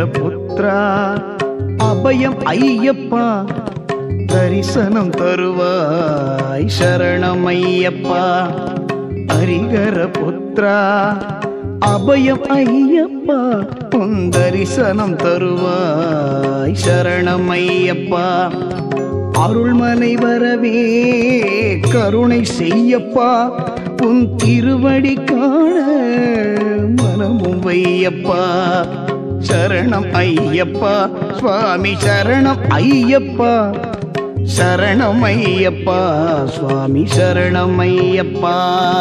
புத்ரா அபயம் ஐயப்பா தரிசனம் தருவாய் சரணம் ஐயப்பா ஹரிகர புத்ரா அபயம் ஐயப்பா உன் தரிசனம் தருவாய் சரணம் ஐயப்பா அருள்மலை வரவே கருணை செய்யப்பா உன் திருவடி காண மனமும் வையப்பா சரணம் ஐயப்பா சுவாமி சரணம் ஐயப்பா சரணம் ஐயப்பா சுவாமி சரணம் ஐயப்பா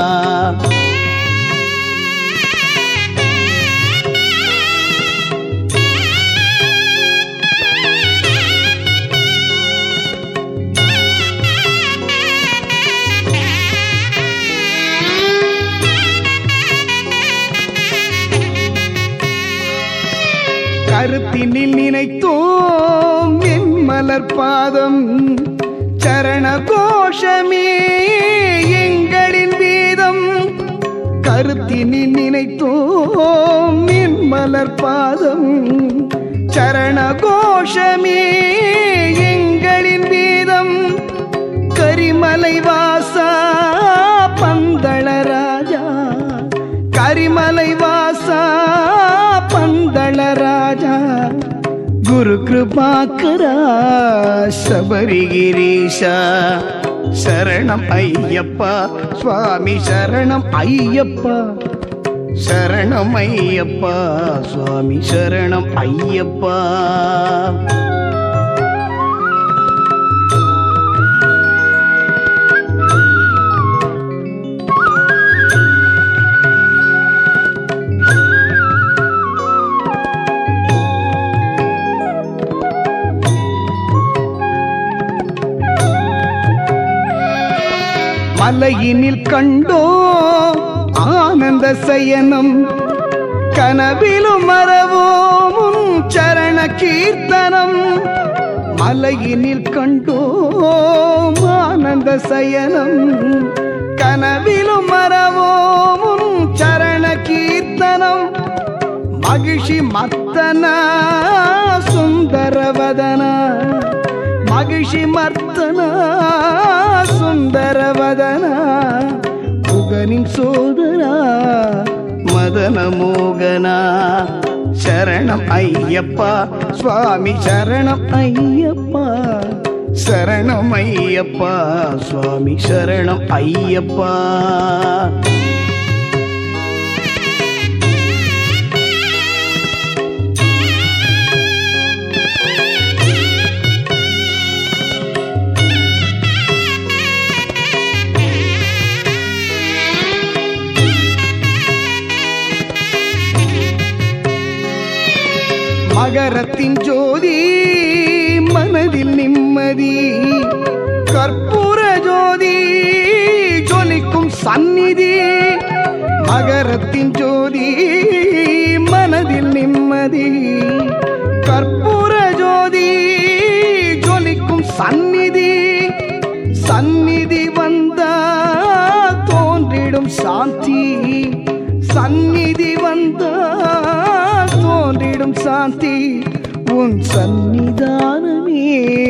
கருத்தினில் நினைத்தோம் என் மலர் பாதம் சரண கோஷமே எங்களின் வேதம் கருத்தினில் நினைத்தோம் என் மலர் பாதம் சரண கோஷமே எங்களின் வேதம் கரிமலை வாசா பந்தள ராஜா கரிமலை வாசா பந்தள ராஜா குரு கிருபாக்கரா சபரிகிரீஷா சரணம் ஐயப்பா சுவாமி சரணம் ஐயப்பா சரணம் ஐயப்பா சுவாமி சரணம் ஐயப்பா மலையினில் கண்டோ ஆனந்த சயனம் கனவிலும் மறவோம் உன் சரண கீர்த்தனம் மலையினில் கண்டோம் ஆனந்த சயனம் கனவிலும் மறவோம் உன் சரண கீர்த்தனம் மகிழ்ச்சி மத்தன சுந்தரவதன மகிழ்ச்சி மர்த்தன சுந்தரவதன புகனின் சோதரா மதன மோகனா சரணம் ஐயப்பா சுவாமி சரணம் ஐயப்பா சரணம் ஐயப்பா சுவாமி சரணம் ஐயப்பா மகரத்தின் ஜோதி மனதில் நிம்மதி கற்பூர ஜோதி ஜொலிக்கும் சந்நிதி மகரத்தின் ஜோதி மனதில் நிம்மதி கற்பூர ஜோதி ஜொலிக்கும் சந்நிதி சந்நிதி வந்தா தோன்றிடும் சாந்தி சந்நிதி வந்தா தோன்றிடும் சாந்தி உன் சந்நிதானமே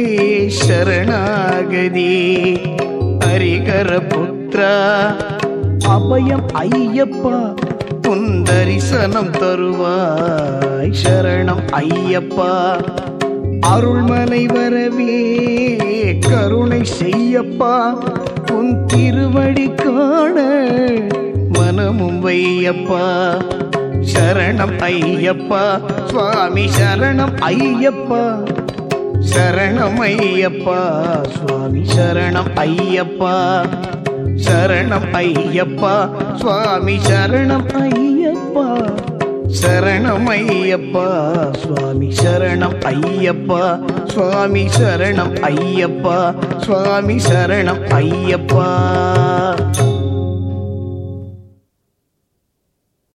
சரணாகதி ஹரிகர புத்ரா அபயம் ஐயப்பா உன் தரிசனம் தருவாய் சரணம் ஐயப்பா அருள்மலை வரவே கருணை செய்யப்பா உன் திருவடி காண மனமும் வையப்பா சரணம் ஐயப்பா சுவாமி சரணம் ஐயப்பா சரணம் ஐயப்பா சுவாமி சரணம் ஐயப்பா சரணம் ஐயப்பா சுவாமி சரணம் ஐயப்பா சரணம் ஐயப்பா சுவாமி சரணம் ஐயப்பா சுவாமி சரணம் ஐயப்பா சுவாமி சரணம் ஐயப்பா